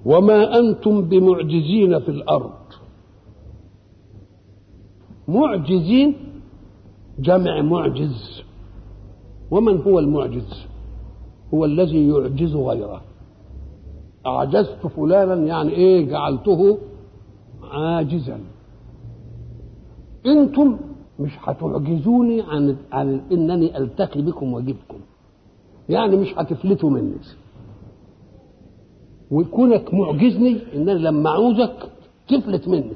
وما أنتم بمعجزين في الأرض معجزين جمع معجز ومن هو المعجز هو الذي يعجز غيره أعجزت فلانا يعني إيه جعلته عاجزا أنتم مش هتعجزوني عن عن انني التقي بكم واجيبكم يعني مش هتفلتوا مني وكونك معجزني ان انا لما اعوزك تفلت مني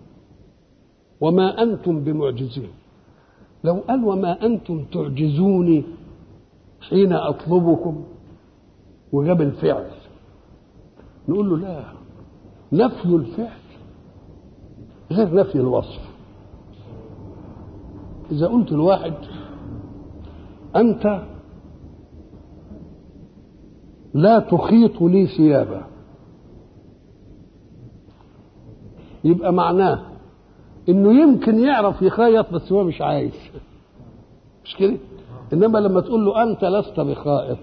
وما انتم بمعجزين لو قال وما انتم تعجزوني حين اطلبكم وجاب الفعل نقول له لا نفي الفعل غير نفي الوصف إذا قلت لواحد أنت لا تخيط لي ثيابا يبقى معناه انه يمكن يعرف يخيط بس هو مش عايز مش كده انما لما تقول له انت لست بخائط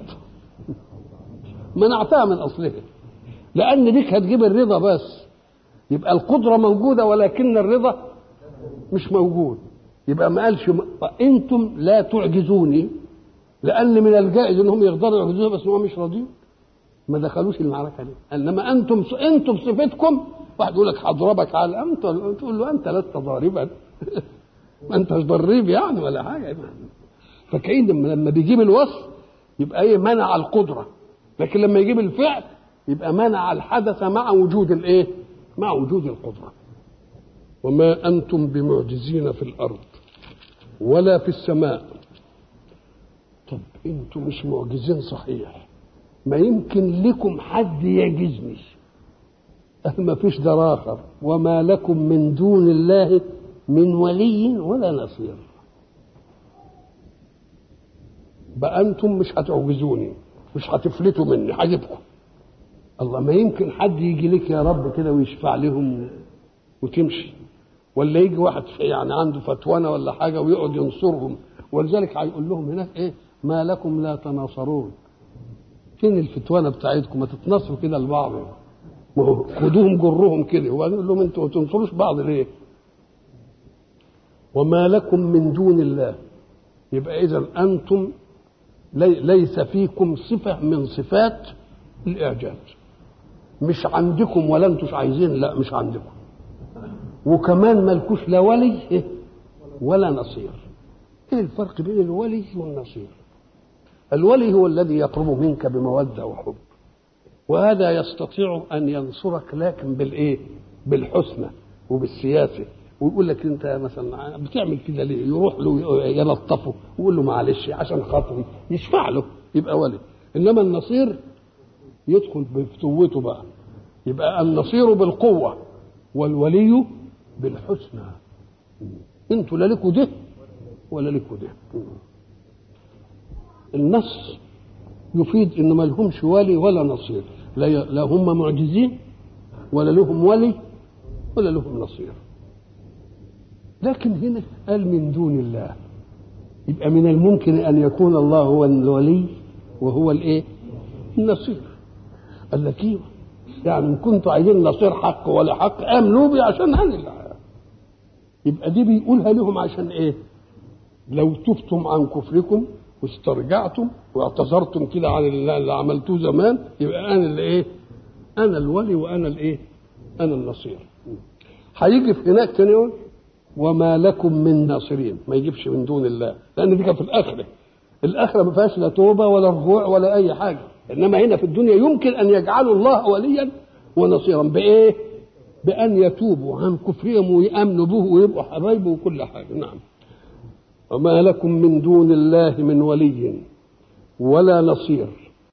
منعتها من اصلها لان ديك هتجيب الرضا بس يبقى القدره موجوده ولكن الرضا مش موجود يبقى ما قالش انتم لا تعجزوني لان من الجائز انهم يقدروا يعجزوني بس هم مش راضيين ما دخلوش المعركه دي انما انتم انتم صفتكم واحد يقول لك هضربك على انت تقول له انت لست ضاربا ما انتش ضريب يعني ولا حاجه فكأن لما بيجيب الوصف يبقى ايه منع القدره لكن لما يجيب الفعل يبقى منع الحدث مع وجود الايه مع وجود القدره وما انتم بمعجزين في الارض ولا في السماء طب انتم مش معجزين صحيح ما يمكن لكم حد يعجزني ما فيش دار اخر وما لكم من دون الله من ولي ولا نصير بقى انتم مش هتعجزوني مش هتفلتوا مني هجيبكم الله ما يمكن حد يجي لك يا رب كده ويشفع لهم وتمشي ولا يجي واحد يعني عنده فتوانة ولا حاجة ويقعد ينصرهم ولذلك هيقول لهم هناك ايه ما لكم لا تناصرون فين الفتوانة بتاعتكم ما تتناصروا كده لبعض ما هو خدوهم جرهم كده وبعدين يقول لهم انتوا ما تنصروش بعض ليه وما لكم من دون الله يبقى اذا انتم لي ليس فيكم صفة من صفات الإعجاز مش عندكم ولا انتوش عايزين لا مش عندكم وكمان ملكوش لا ولي ولا نصير ايه الفرق بين الولي والنصير الولي هو الذي يقرب منك بمودة وحب وهذا يستطيع أن ينصرك لكن بالإيه بالحسنى وبالسياسة ويقول لك انت مثلا بتعمل كده ليه يروح له يلطفه ويقول له معلش عشان خاطري يشفع له يبقى ولي انما النصير يدخل بفتوته بقى يبقى النصير بالقوه والولي بالحسنى انتوا لا لكوا ده ولا لكوا ده النص يفيد ان ما لهمش ولي ولا نصير لا هم معجزين ولا لهم ولي ولا لهم نصير لكن هنا قال من دون الله يبقى من الممكن ان يكون الله هو الولي وهو الايه النصير قال لك ايوه يعني ان كنتوا عايزين نصير حق ولا حق امنوا بي عشان انا اللي يبقى دي بيقولها لهم عشان ايه لو تبتم عن كفركم واسترجعتم واعتذرتم كده عن اللي عملتوه زمان يبقى انا اللي ايه انا الولي وانا الايه انا النصير هيجي في هناك تاني يقول وما لكم من ناصرين ما يجيبش من دون الله لان دي في الاخره الاخره ما فيهاش لا توبه ولا رجوع ولا اي حاجه انما هنا في الدنيا يمكن ان يجعلوا الله وليا ونصيرا بايه بان يتوبوا عن كفرهم ويامنوا به ويبقوا حبايبه وكل حاجه نعم وما لكم من دون الله من ولي ولا نصير